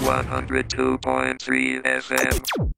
102.3 FM.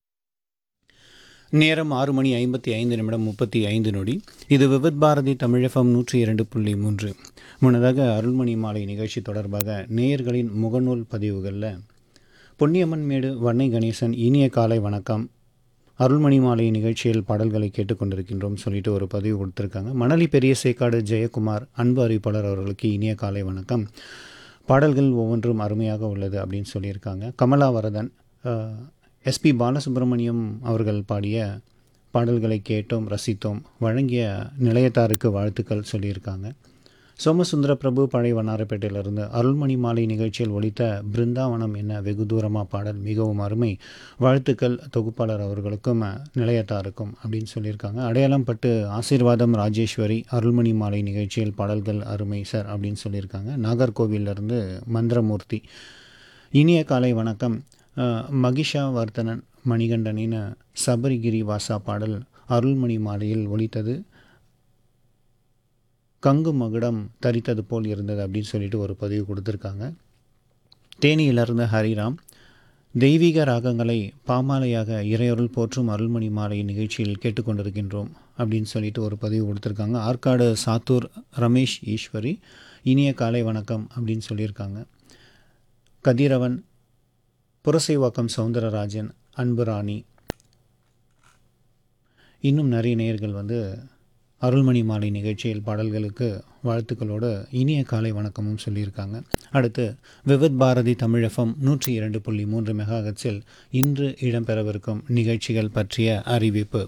நேரம் ஆறு மணி ஐம்பத்தி ஐந்து நிமிடம் முப்பத்தி ஐந்து நொடி இது விவித் பாரதி தமிழகம் நூற்றி இரண்டு புள்ளி மூன்று முன்னதாக அருள்மணி மாலை நிகழ்ச்சி தொடர்பாக நேயர்களின் முகநூல் பதிவுகளில் பொன்னியம்மன் மேடு வன்னை கணேசன் இனிய காலை வணக்கம் அருள்மணி மாலை நிகழ்ச்சியில் பாடல்களை கேட்டுக்கொண்டிருக்கின்றோம் சொல்லிட்டு ஒரு பதிவு கொடுத்துருக்காங்க மணலி பெரிய சேக்காடு ஜெயக்குமார் அன்பு அறிவிப்பாளர் அவர்களுக்கு இனிய காலை வணக்கம் பாடல்கள் ஒவ்வொன்றும் அருமையாக உள்ளது அப்படின்னு சொல்லியிருக்காங்க கமலா வரதன் எஸ்பி பாலசுப்ரமணியம் அவர்கள் பாடிய பாடல்களை கேட்டோம் ரசித்தோம் வழங்கிய நிலையத்தாருக்கு வாழ்த்துக்கள் சொல்லியிருக்காங்க சோமசுந்தர பிரபு பழைய வண்ணாரப்பேட்டையிலிருந்து அருள்மணி மாலை நிகழ்ச்சியில் ஒலித்த பிருந்தாவனம் என்ன வெகு தூரமாக பாடல் மிகவும் அருமை வாழ்த்துக்கள் தொகுப்பாளர் அவர்களுக்கும் நிலையத்தாருக்கும் அப்படின்னு சொல்லியிருக்காங்க அடையாளம் பட்டு ஆசீர்வாதம் ராஜேஸ்வரி அருள்மணி மாலை நிகழ்ச்சியில் பாடல்கள் அருமை சார் அப்படின்னு சொல்லியிருக்காங்க நாகர்கோவிலிருந்து மந்திரமூர்த்தி இனிய காலை வணக்கம் அஹ், மகிஷா வர்த்தனன் மணிகண்டனின் சபரிகிரி வாசா பாடல் அருள்மணி மாலையில் ஒலித்தது கங்கு மகுடம் தரித்தது போல் இருந்தது அப்படின்னு சொல்லிட்டு ஒரு பதிவு கொடுத்துருக்காங்க தேனியிலிருந்து ஹரிராம் தெய்வீக ராகங்களை பாமாலையாக இறையருள் போற்றும் அருள்மணி மாலை நிகழ்ச்சியில் கேட்டுக்கொண்டிருக்கின்றோம் அப்படின்னு சொல்லிட்டு ஒரு பதிவு கொடுத்துருக்காங்க ஆற்காடு சாத்தூர் ரமேஷ் ஈஸ்வரி இனிய காலை வணக்கம் அப்படின்னு சொல்லியிருக்காங்க கதிரவன் புரசைவாக்கம் சவுந்தரராஜன் அன்புராணி இன்னும் நிறைய நேயர்கள் வந்து அருள்மணி மாலை நிகழ்ச்சியில் பாடல்களுக்கு வாழ்த்துக்களோடு இனிய காலை வணக்கமும் சொல்லியிருக்காங்க அடுத்து விவித் பாரதி தமிழகம் நூற்றி இரண்டு புள்ளி மூன்று மெகாஹெட்ஸில் இன்று இடம்பெறவிருக்கும் நிகழ்ச்சிகள் பற்றிய அறிவிப்பு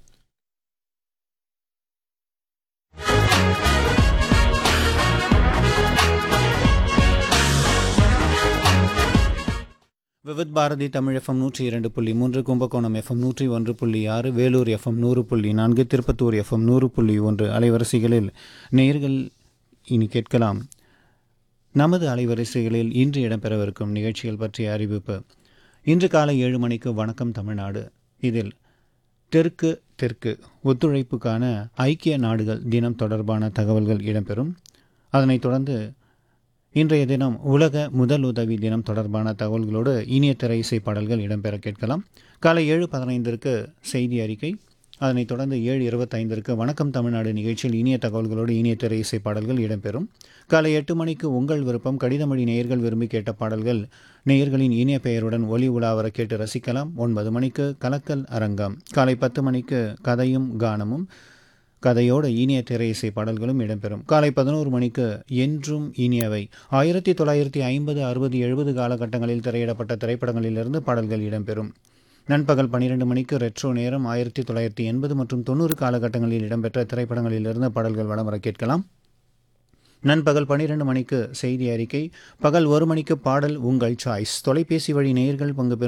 விவித் பாரதி தமிழ் எஃப்எம் நூற்றி இரண்டு புள்ளி மூன்று கும்பகோணம் எஃப்எம் நூற்றி ஒன்று புள்ளி ஆறு வேலூர் எஃப்எம் நூறு புள்ளி நான்கு திருப்பத்தூர் எஃப்எம் நூறு புள்ளி ஒன்று அலைவரிசைகளில் நேர்கள் இனி கேட்கலாம் நமது அலைவரிசைகளில் இன்று இடம்பெறவிருக்கும் நிகழ்ச்சிகள் பற்றிய அறிவிப்பு இன்று காலை ஏழு மணிக்கு வணக்கம் தமிழ்நாடு இதில் தெற்கு தெற்கு ஒத்துழைப்புக்கான ஐக்கிய நாடுகள் தினம் தொடர்பான தகவல்கள் இடம்பெறும் அதனைத் தொடர்ந்து இன்றைய தினம் உலக முதல் உதவி தினம் தொடர்பான தகவல்களோடு இனிய திரை இசை பாடல்கள் இடம்பெற கேட்கலாம் காலை ஏழு பதினைந்திற்கு செய்தி அறிக்கை அதனைத் தொடர்ந்து ஏழு இருபத்தைந்திற்கு வணக்கம் தமிழ்நாடு நிகழ்ச்சியில் இனிய தகவல்களோடு இனிய திரை இசை பாடல்கள் இடம்பெறும் காலை எட்டு மணிக்கு உங்கள் விருப்பம் கடிதமொழி நேயர்கள் விரும்பி கேட்ட பாடல்கள் நேயர்களின் இனிய பெயருடன் ஒலி உலாவர கேட்டு ரசிக்கலாம் ஒன்பது மணிக்கு கலக்கல் அரங்கம் காலை பத்து மணிக்கு கதையும் கானமும் கதையோடு இனிய திரை இசை பாடல்களும் இடம்பெறும் காலை பதினோரு மணிக்கு என்றும் இனியவை ஆயிரத்தி தொள்ளாயிரத்தி ஐம்பது அறுபது எழுபது காலகட்டங்களில் திரையிடப்பட்ட திரைப்படங்களிலிருந்து பாடல்கள் இடம்பெறும் நண்பகல் பன்னிரெண்டு மணிக்கு ரெட்ரோ நேரம் ஆயிரத்தி தொள்ளாயிரத்தி எண்பது மற்றும் தொண்ணூறு காலகட்டங்களில் இடம்பெற்ற திரைப்படங்களிலிருந்து பாடல்கள் வலம் வர கேட்கலாம் நண்பகல் பன்னிரெண்டு மணிக்கு செய்தி அறிக்கை பகல் ஒரு மணிக்கு பாடல் உங்கள் சாய்ஸ் தொலைபேசி வழி நேயர்கள் பங்கு பெறும்